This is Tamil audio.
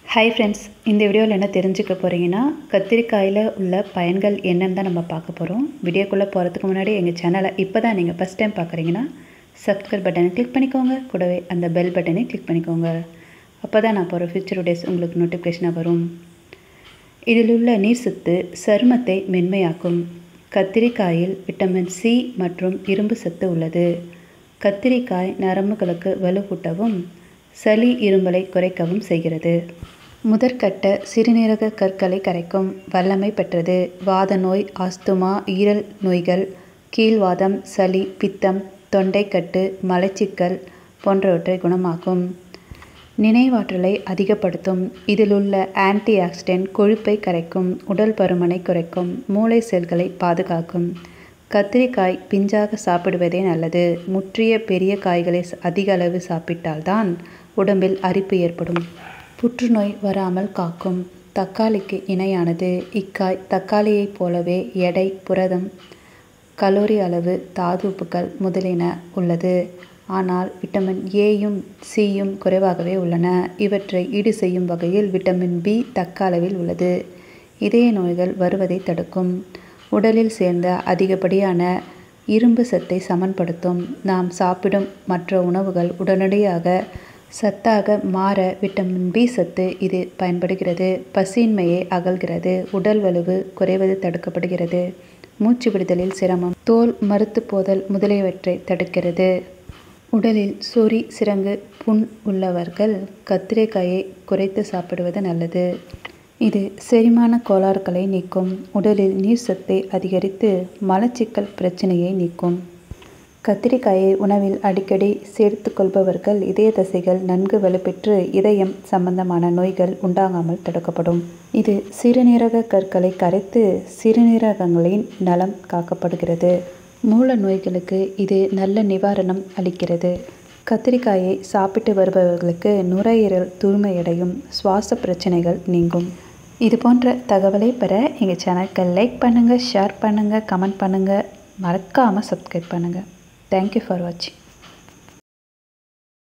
ஹாய் ஃப்ரெண்ட்ஸ் இந்த வீடியோவில் என்ன தெரிஞ்சுக்க போகிறீங்கன்னா கத்திரிக்காயில் உள்ள பயன்கள் என்னன்னு தான் நம்ம பார்க்க போகிறோம் வீடியோக்குள்ளே போகிறதுக்கு முன்னாடி எங்கள் சேனலை இப்போ தான் நீங்கள் ஃபஸ்ட் டைம் பார்க்குறீங்கன்னா சப்ஸ்கிரைப் பட்டனை கிளிக் பண்ணிக்கோங்க கூடவே அந்த பெல் பட்டனை கிளிக் பண்ணிக்கோங்க அப்போ தான் நான் போகிற ஃபியூச்சர் டேஸ் உங்களுக்கு நோட்டிஃபிகேஷனாக வரும் இதில் உள்ள நீர் சத்து சருமத்தை மென்மையாக்கும் கத்திரிக்காயில் விட்டமின் சி மற்றும் இரும்பு சத்து உள்ளது கத்திரிக்காய் நரம்புகளுக்கு வலுவூட்டவும் சளி இருமலை குறைக்கவும் செய்கிறது முதற்கட்ட சிறுநீரக கற்களை கரைக்கும் வல்லமை பெற்றது வாத நோய் ஆஸ்துமா ஈரல் நோய்கள் கீழ்வாதம் சளி பித்தம் தொண்டைக்கட்டு மலச்சிக்கல் போன்றவற்றை குணமாக்கும் நினைவாற்றலை அதிகப்படுத்தும் இதிலுள்ள ஆன்டி ஆக்சிடென்ட் கொழுப்பை கரைக்கும் உடல் பருமனை குறைக்கும் மூளை செல்களை பாதுகாக்கும் கத்திரிக்காய் பிஞ்சாக சாப்பிடுவதே நல்லது முற்றிய பெரிய காய்களை அதிக அளவு சாப்பிட்டால்தான் உடம்பில் அரிப்பு ஏற்படும் புற்றுநோய் வராமல் காக்கும் தக்காளிக்கு இணையானது இக்காய் தக்காளியைப் போலவே எடை புரதம் கலோரி அளவு தாதுப்புக்கள் முதலியன உள்ளது ஆனால் விட்டமின் ஏயும் சியும் குறைவாகவே உள்ளன இவற்றை ஈடு செய்யும் வகையில் விட்டமின் பி தக்க அளவில் உள்ளது இதய நோய்கள் வருவதை தடுக்கும் உடலில் சேர்ந்த அதிகப்படியான இரும்பு சத்தை சமன்படுத்தும் நாம் சாப்பிடும் மற்ற உணவுகள் உடனடியாக சத்தாக மாற விட்டமின் பி சத்து இது பயன்படுகிறது பசியின்மையை அகல்கிறது உடல் வலுவு குறைவது தடுக்கப்படுகிறது மூச்சு விடுதலில் சிரமம் தோல் மறுத்து போதல் முதலியவற்றை தடுக்கிறது உடலில் சொறி சிரங்கு புண் உள்ளவர்கள் கத்திரிக்காயை குறைத்து சாப்பிடுவது நல்லது இது செரிமான கோளாறுகளை நீக்கும் உடலில் நீர் சத்தை அதிகரித்து மலச்சிக்கல் பிரச்சனையை நீக்கும் கத்திரிக்காயை உணவில் அடிக்கடி சேர்த்து கொள்பவர்கள் இதய தசைகள் நன்கு வலுப்பெற்று இதயம் சம்பந்தமான நோய்கள் உண்டாகாமல் தடுக்கப்படும் இது சிறுநீரக கற்களை கரைத்து சிறுநீரகங்களின் நலம் காக்கப்படுகிறது மூல நோய்களுக்கு இது நல்ல நிவாரணம் அளிக்கிறது கத்திரிக்காயை சாப்பிட்டு வருபவர்களுக்கு நுரையீரல் தூய்மையடையும் சுவாச பிரச்சனைகள் நீங்கும் இது போன்ற தகவலை பெற எங்கள் சேனலுக்கு லைக் பண்ணுங்கள் ஷேர் பண்ணுங்கள் கமெண்ட் பண்ணுங்கள் மறக்காமல் சப்ஸ்கிரைப் பண்ணுங்கள் தேங்க்யூ ஃபார் வாட்சிங்